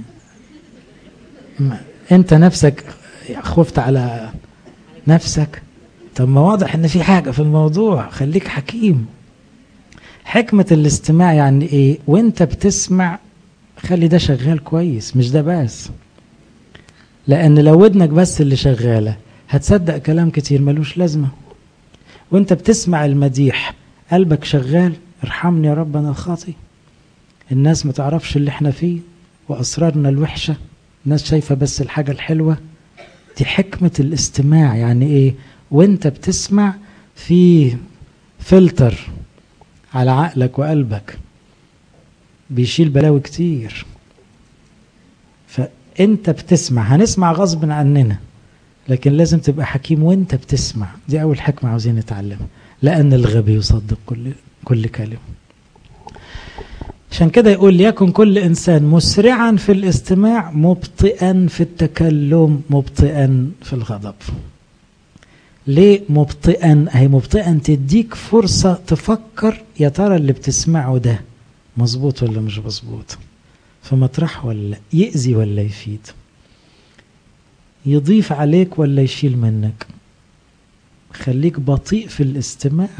انت نفسك خفت على نفسك طب ما واضح ان في حاجة في الموضوع خليك حكيم حكمة الاستماع يعني ايه وانت بتسمع خلي ده شغال كويس مش ده بس لان لو ودنك بس اللي شغالة هتصدق كلام كتير ملوش لازمة وانت بتسمع المديح قلبك شغال ارحمني يا رب انا الخاطي الناس ما تعرفش اللي احنا فيه واسرارنا الوحشه الناس شايفه بس الحاجه الحلوه دي حكمه الاستماع يعني ايه وانت بتسمع في فلتر على عقلك وقلبك بيشيل بلاوي كتير فانت بتسمع هنسمع غصب عننا لكن لازم تبقى حكيم وانت بتسمع دي اول حكمه عاوزين نتعلمها لان الغبي يصدق كل كل كلمه عشان كده يقول ليكن كل انسان مسرعا في الاستماع مبطئا في التكلم مبطئا في الغضب ليه مبطئا هي مبطئا تديك فرصة تفكر يا ترى اللي بتسمعه ده مظبوط ولا مش مظبوط فمطرح ولا يأذي ولا يفيد يضيف عليك ولا يشيل منك خليك بطيء في الاستماع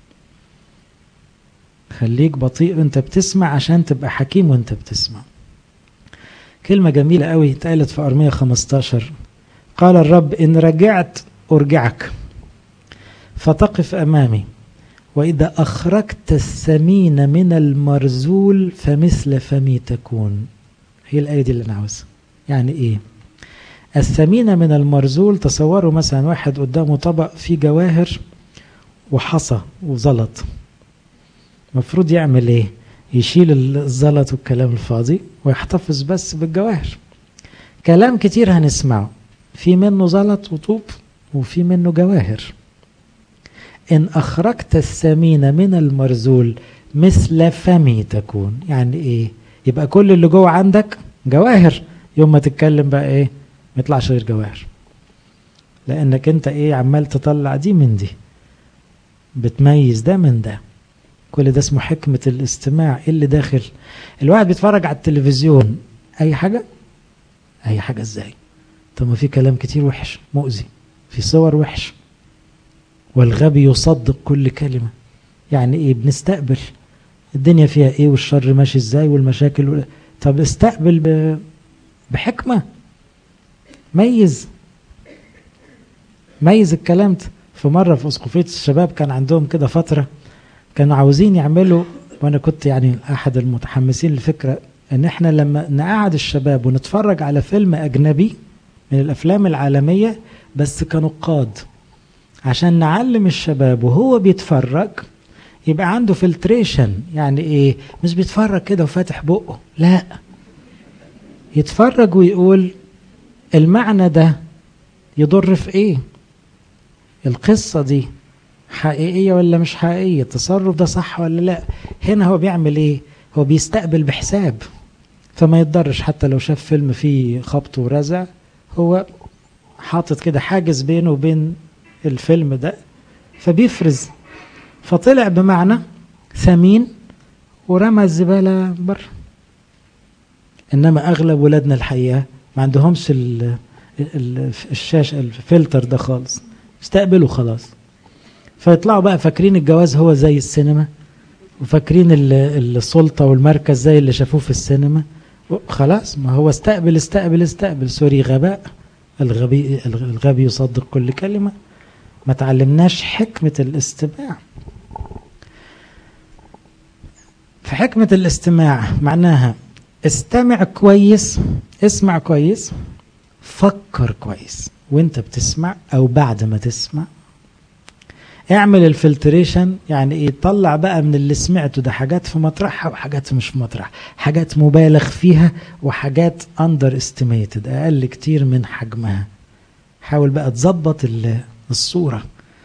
خليك بطيء وانت بتسمع عشان تبقى حكيم وانت بتسمع كلمة جميلة قوي اتقالت في أرمية 15 قال الرب إن رجعت أرجعك فتقف أمامي وإذا أخرجت الثمين من المرزول فمثل فمي تكون هي الآية دي اللي أنا عاوزها يعني إيه الثمين من المرزول تصوروا مثلا واحد قدامه طبق فيه جواهر وحصى وزلط المفروض يعمل ايه يشيل الزلط والكلام الفاضي ويحتفظ بس بالجواهر كلام كتير هنسمعه في منه زلط وطوب وفي منه جواهر إن أخرجت الثمين من المرزول مثل فمي تكون يعني إيه يبقى كل اللي جوه عندك جواهر يوم ما تتكلم بقى إيه ما يطلعش غير جواهر لأنك أنت إيه عمال تطلع دي من دي بتميز ده من ده كل ده اسمه حكمة الاستماع ايه اللي داخل الواحد بيتفرج على التلفزيون اي حاجة اي حاجة ازاي طب ما في كلام كتير وحش مؤذي في صور وحش والغبي يصدق كل كلمة يعني ايه بنستقبل الدنيا فيها ايه والشر ماشي ازاي والمشاكل طب استقبل ب... بحكمة ميز ميز الكلام ده في مرة في أسقفية الشباب كان عندهم كده فترة كانوا عاوزين يعملوا وأنا كنت يعني أحد المتحمسين للفكرة إن إحنا لما نقعد الشباب ونتفرج على فيلم أجنبي من الأفلام العالمية بس كنقاد عشان نعلم الشباب وهو بيتفرج يبقى عنده فلتريشن يعني ايه مش بيتفرج كده وفاتح بقه لا يتفرج ويقول المعنى ده يضر في ايه القصة دي حقيقية ولا مش حقيقية التصرف ده صح ولا لا هنا هو بيعمل ايه هو بيستقبل بحساب فما يتضرش حتى لو شاف فيلم فيه خبط ورزع هو حاطط كده حاجز بينه وبين الفيلم ده فبيفرز فطلع بمعنى ثمين ورمى الزبالة بره إنما أغلب ولادنا الحقيقة ما عندهمش ال ال الشاشة الفلتر ده خالص استقبلوا خلاص فيطلعوا بقى فاكرين الجواز هو زي السينما وفاكرين السلطة والمركز زي اللي شافوه في السينما خلاص ما هو استقبل استقبل استقبل سوري غباء الغبي الغبي يصدق كل كلمة ما تعلمناش حكمة الاستماع في حكمة الاستماع معناها استمع كويس اسمع كويس فكر كويس وانت بتسمع او بعد ما تسمع اعمل الفلتريشن يعني ايه طلع بقى من اللي سمعته ده حاجات في مطرحها وحاجات مش في مطرح حاجات مبالغ فيها وحاجات اندر استيميتد اقل كتير من حجمها حاول بقى تظبط الصورة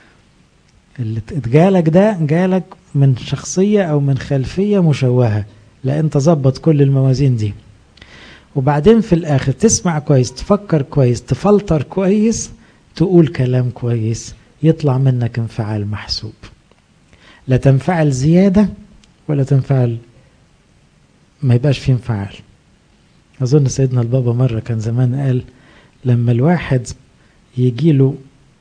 اللي جالك ده جالك من شخصية او من خلفية مشوهة لا انت ظبط كل الموازين دي وبعدين في الاخر تسمع كويس تفكر كويس تفلتر كويس تقول كلام كويس يطلع منك انفعال محسوب لا تنفعل زيادة ولا تنفعل ما يبقاش في انفعال أظن سيدنا البابا مرة كان زمان قال لما الواحد يجيله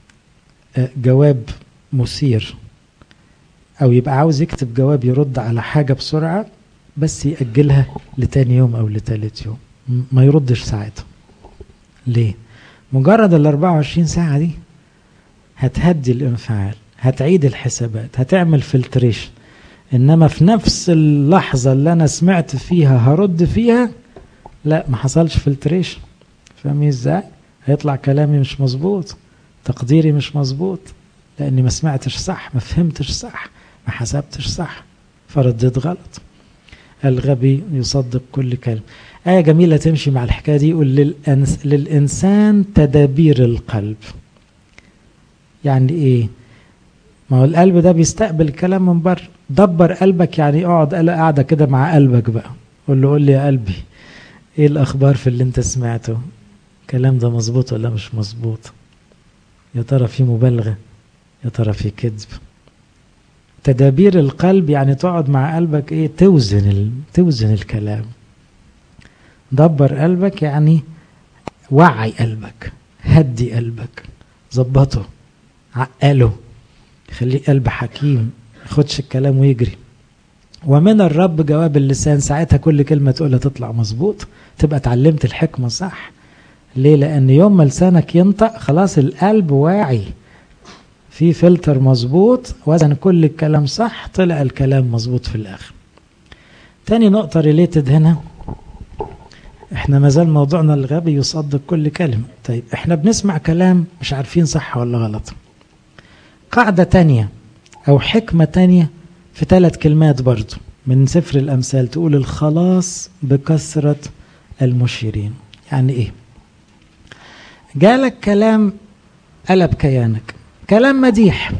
جواب مثير أو يبقى عاوز يكتب جواب يرد على حاجة بسرعة بس يأجلها لتاني يوم أو لتالت يوم ما يردش ساعتها ليه؟ مجرد ال 24 ساعة دي هتهدي الانفعال هتعيد الحسابات هتعمل فلتريشن انما في نفس اللحظة اللي انا سمعت فيها هرد فيها لا ما حصلش فلتريشن فاهمين ازاي هيطلع كلامي مش مظبوط تقديري مش مظبوط لاني ما سمعتش صح ما فهمتش صح ما حسبتش صح فرديت غلط الغبي يصدق كل كلمة آية جميلة تمشي مع الحكاية دي يقول للأنس للإنسان تدابير القلب يعني ايه ما هو القلب ده بيستقبل الكلام من بره دبر قلبك يعني اقعد قاعده كده مع قلبك بقى قول له قول لي يا قلبي ايه الاخبار في اللي انت سمعته الكلام ده مظبوط ولا مش مظبوط يا ترى في مبالغه يا ترى في كذب تدابير القلب يعني تقعد مع قلبك ايه توزن ال... توزن الكلام دبر قلبك يعني وعي قلبك هدي قلبك ظبطه عقله خليه قلب حكيم ياخدش الكلام ويجري ومن الرب جواب اللسان ساعتها كل كلمة تقولها تطلع مظبوط تبقى اتعلمت الحكمة صح ليه لأن يوم ما لسانك ينطق خلاص القلب واعي في فلتر مظبوط وزن كل الكلام صح طلع الكلام مظبوط في الآخر تاني نقطة ريليتد هنا احنا ما زال موضوعنا الغبي يصدق كل كلمة طيب احنا بنسمع كلام مش عارفين صح ولا غلط قاعدة تانية أو حكمة تانية في ثلاث كلمات برضو من سفر الأمثال تقول الخلاص بكثرة المشيرين يعني إيه جالك كلام قلب كيانك كلام مديح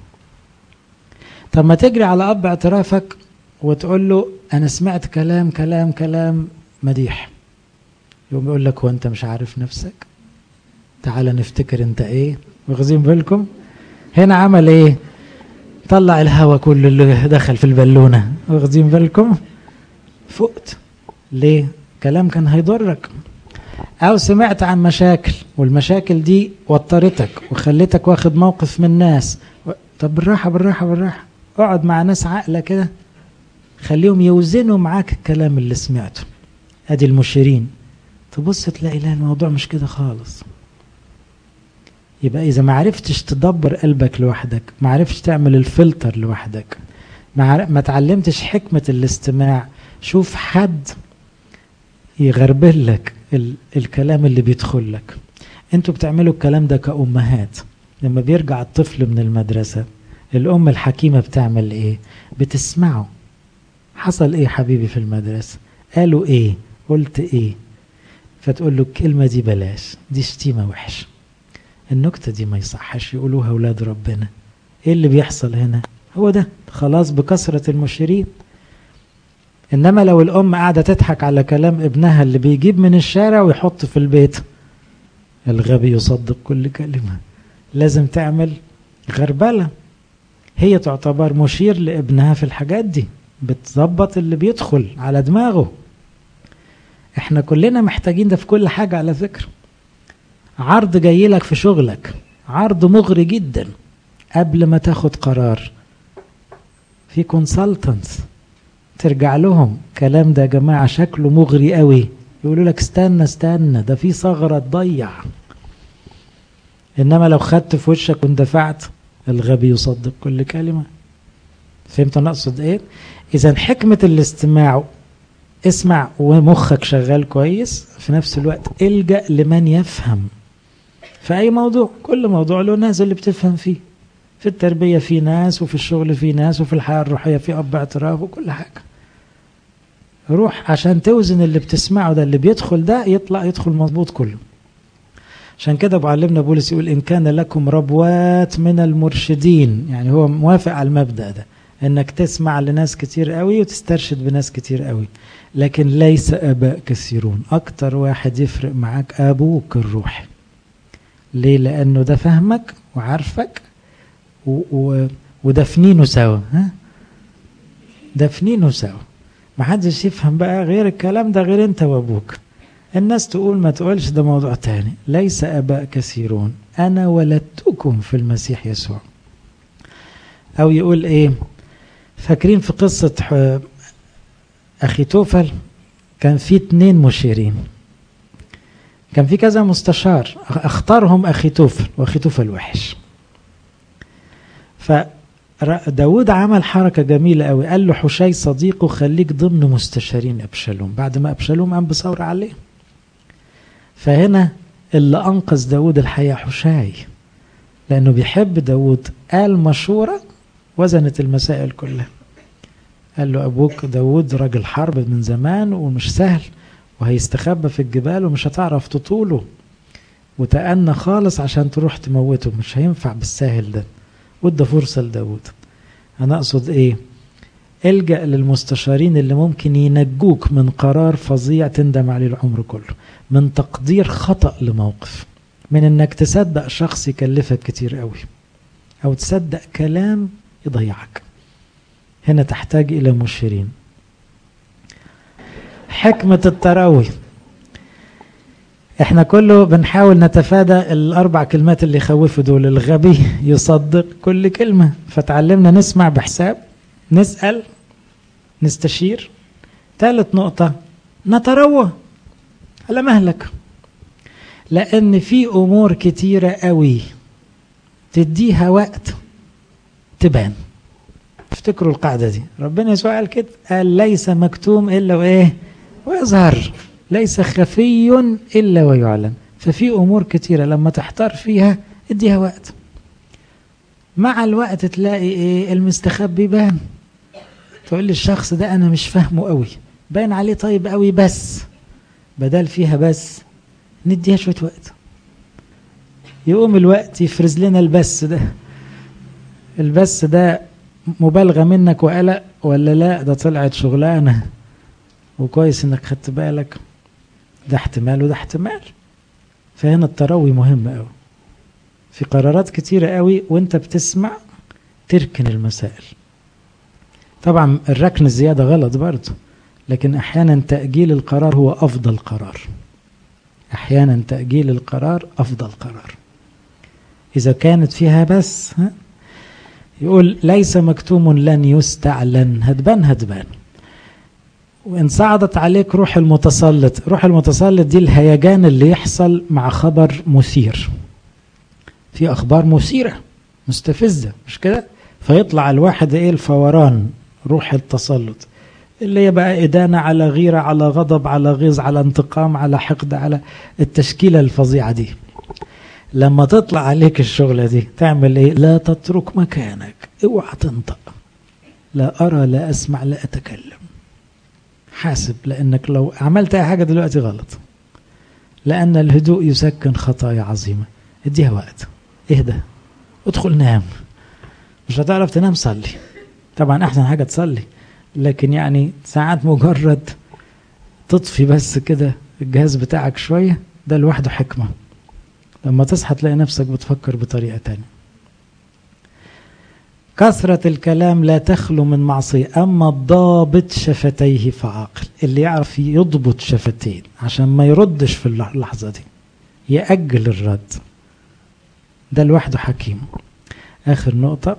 طب ما تجري على أب اعترافك وتقول له أنا سمعت كلام كلام كلام مديح يقوم يقول لك هو أنت مش عارف نفسك تعال نفتكر أنت إيه واخذين بالكم هنا عمل ايه طلع الهواء كله اللي دخل في البالونه واخدين بالكم فقت ليه كلام كان هيضرك او سمعت عن مشاكل والمشاكل دي وترتك وخلتك واخد موقف من ناس طب بالراحه بالراحه بالراحه اقعد مع ناس عاقله كده خليهم يوزنوا معاك الكلام اللي سمعته ادي المشيرين تبص تلاقي لا الموضوع مش كده خالص يبقى إذا ما عرفتش تدبر قلبك لوحدك ما عرفتش تعمل الفلتر لوحدك ما, ما تعلمتش حكمة الاستماع شوف حد يغربل لك ال الكلام اللي بيدخل لك انتوا بتعملوا الكلام ده كأمهات لما بيرجع الطفل من المدرسة الأم الحكيمة بتعمل إيه بتسمعه حصل إيه حبيبي في المدرسة قالوا إيه قلت إيه فتقول له الكلمة دي بلاش دي شتيمة وحش النكتة دي ما يصحش يقولوها أولاد ربنا إيه اللي بيحصل هنا هو ده خلاص بكثرة المشيرين إنما لو الأم قاعدة تضحك على كلام ابنها اللي بيجيب من الشارع ويحط في البيت الغبي يصدق كل كلمة لازم تعمل غربلة هي تعتبر مشير لابنها في الحاجات دي بتظبط اللي بيدخل على دماغه احنا كلنا محتاجين ده في كل حاجة على فكرة عرض جاي لك في شغلك عرض مغري جدا قبل ما تاخد قرار في كونسلتنتس ترجع لهم كلام ده يا جماعة شكله مغري قوي يقولوا لك استنى استنى ده في ثغرة تضيع انما لو خدت في وشك واندفعت الغبي يصدق كل كلمة فهمت انا اقصد ايه اذا حكمة الاستماع اسمع ومخك شغال كويس في نفس الوقت الجأ لمن يفهم في اي موضوع كل موضوع له ناس اللي بتفهم فيه في التربية في ناس وفي الشغل في ناس وفي الحياة الروحية في أب اعتراف وكل حاجة روح عشان توزن اللي بتسمعه ده اللي بيدخل ده يطلع يدخل مظبوط كله عشان كده معلمنا بولس يقول إن كان لكم ربوات من المرشدين يعني هو موافق على المبدأ ده انك تسمع لناس كتير قوي وتسترشد بناس كتير قوي لكن ليس اباء كثيرون اكتر واحد يفرق معاك ابوك الروحي ليه لانه ده فهمك وعارفك و و ودفنينه سوا ها دفنينه سوا ما حدش يفهم بقى غير الكلام ده غير انت وابوك الناس تقول ما تقولش ده موضوع تاني ليس اباء كثيرون انا ولدتكم في المسيح يسوع او يقول ايه فاكرين في قصة أخي توفل كان في اتنين مشيرين كان في كذا مستشار اختارهم أخي توفل وأخي توفل وحش فداود عمل حركة جميلة قوي قال له حشي صديقه خليك ضمن مستشارين أبشالوم بعد ما أبشالوم قام بثورة عليه فهنا اللي أنقذ داود الحقيقة حشاي لأنه بيحب داود قال مشورة وزنت المسائل كلها قال له أبوك داود راجل حرب من زمان ومش سهل وهيستخبى في الجبال ومش هتعرف تطوله وتأنى خالص عشان تروح تموته مش هينفع بالساهل ده وادى فرصة لداود أنا أقصد إيه الجأ للمستشارين اللي ممكن ينجوك من قرار فظيع تندم عليه العمر كله من تقدير خطأ لموقف من انك تصدق شخص يكلفك كتير قوي او تصدق كلام يضيعك هنا تحتاج الى مشيرين حكمة التراوي احنا كله بنحاول نتفادى الاربع كلمات اللي يخوفوا دول الغبي يصدق كل كلمة فتعلمنا نسمع بحساب نسأل نستشير ثالث نقطة نتروى على مهلك لأن في أمور كتيرة قوي تديها وقت تبان افتكروا القاعدة دي ربنا يسوع قال كده قال ليس مكتوم إلا وإيه ويظهر ليس خفي إلا ويعلن ففي أمور كتيرة لما تحتار فيها اديها وقت مع الوقت تلاقي إيه المستخبي بان تقول لي الشخص ده أنا مش فاهمه قوي باين عليه طيب قوي بس بدل فيها بس نديها شوية وقت يقوم الوقت يفرز لنا البس ده البس ده مبالغة منك وقلق ولا لا ده طلعت شغلانة وكويس انك خدت بالك ده احتمال وده احتمال فهنا التروي مهم قوي في قرارات كتيرة قوي وانت بتسمع تركن المسائل طبعا الركن الزيادة غلط برضه لكن احيانا تأجيل القرار هو افضل قرار احيانا تأجيل القرار افضل قرار اذا كانت فيها بس ها يقول ليس مكتوم لن يستعلن هتبان هتبان وإن صعدت عليك روح المتسلط روح المتسلط دي الهيجان اللي يحصل مع خبر مثير في اخبار مثيره مستفزه مش كده فيطلع الواحد ايه الفوران روح التسلط اللي هي بقى إدانة على غيرة على غضب على غيظ على انتقام على حقد على التشكيلة الفظيعة دي لما تطلع عليك الشغلة دي تعمل ايه لا تترك مكانك اوعى تنطق لا أرى لا أسمع لا أتكلم حاسب لأنك لو عملت أي حاجة دلوقتي غلط لأن الهدوء يسكن خطايا عظيمة اديها وقت اهدى ادخل نام مش هتعرف تنام صلي طبعا أحسن حاجة تصلي لكن يعني ساعات مجرد تطفي بس كده الجهاز بتاعك شوية ده لوحده حكمة لما تصحى تلاقي نفسك بتفكر بطريقة تانية كثرة الكلام لا تخلو من معصية أما الضابط شفتيه فعاقل اللي يعرف يضبط شفتين عشان ما يردش في اللحظة دي يأجل الرد ده لوحده حكيم آخر نقطة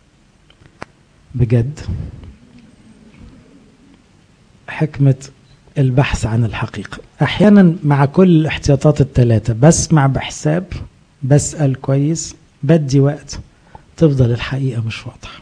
بجد حكمة البحث عن الحقيقة أحيانا مع كل الاحتياطات الثلاثة بسمع بحساب بسأل كويس بدي وقت تفضل الحقيقة مش واضحة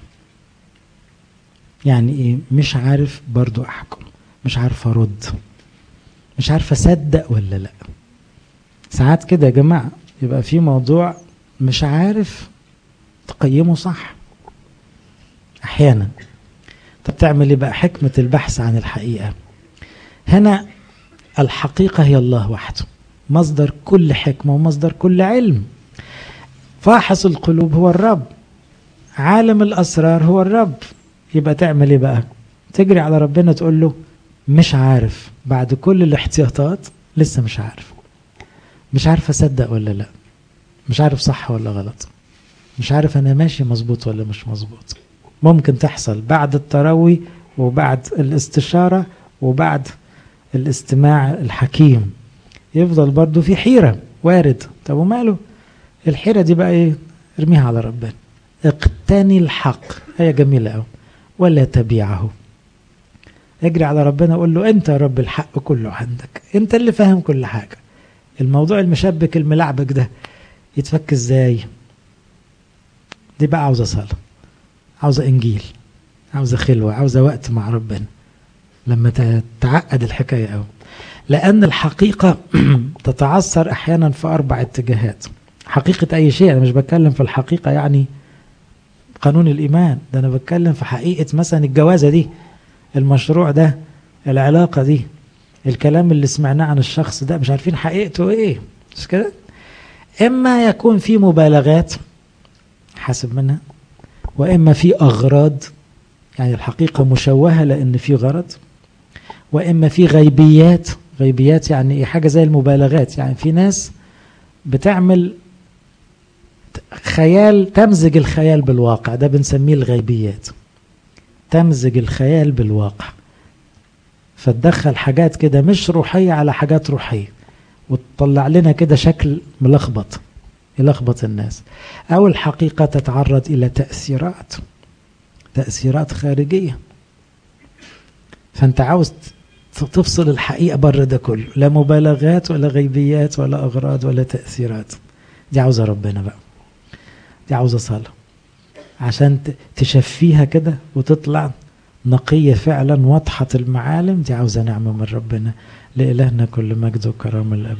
يعني إيه مش عارف برضو أحكم مش عارف أرد مش عارف أصدق ولا لأ ساعات كده يا جماعة يبقى في موضوع مش عارف تقيمه صح أحيانا طب تعمل ايه بقى حكمة البحث عن الحقيقة هنا الحقيقة هي الله وحده مصدر كل حكمة ومصدر كل علم فاحص القلوب هو الرب عالم الأسرار هو الرب يبقى تعمل ايه بقى تجري على ربنا تقول له مش عارف بعد كل الاحتياطات لسه مش عارف مش عارف أصدق ولا لا مش عارف صح ولا غلط مش عارف أنا ماشي مظبوط ولا مش مظبوط ممكن تحصل بعد التروي وبعد الاستشارة وبعد الاستماع الحكيم يفضل برضو في حيرة وارد طب وماله الحيرة دي بقى ايه ارميها على ربنا اقتني الحق هي جميلة قوي ولا تبيعه اجري على ربنا قول له انت يا رب الحق كله عندك انت اللي فاهم كل حاجة الموضوع المشبك الملعبك ده يتفك ازاي دي بقى عاوزة صلاة عاوزة إنجيل عاوزة خلوة عاوزة وقت مع ربنا لما تعقد الحكاية أوي لأن الحقيقة تتعثر أحيانا في أربع اتجاهات حقيقة أي شيء أنا مش بتكلم في الحقيقة يعني قانون الإيمان ده أنا بتكلم في حقيقة مثلا الجوازة دي المشروع ده العلاقة دي الكلام اللي سمعناه عن الشخص ده مش عارفين حقيقته إيه مش كده إما يكون في مبالغات حاسب منها وإما في أغراض يعني الحقيقة مشوهة لأن في غرض وإما في غيبيات غيبيات يعني حاجة زي المبالغات يعني في ناس بتعمل خيال تمزج الخيال بالواقع ده بنسميه الغيبيات تمزج الخيال بالواقع فتدخل حاجات كده مش روحية على حاجات روحية وتطلع لنا كده شكل ملخبط يلخبط الناس أو الحقيقة تتعرض إلى تأثيرات تأثيرات خارجية فأنت عاوز تفصل الحقيقة بره ده كله لا مبالغات ولا غيبيات ولا أغراض ولا تأثيرات دي عاوزة ربنا بقى دي عاوزة صلاة عشان تشفيها كده وتطلع نقية فعلا واضحة المعالم دي عاوزة نعمة من ربنا لإلهنا كل مجد وكرامة الأبد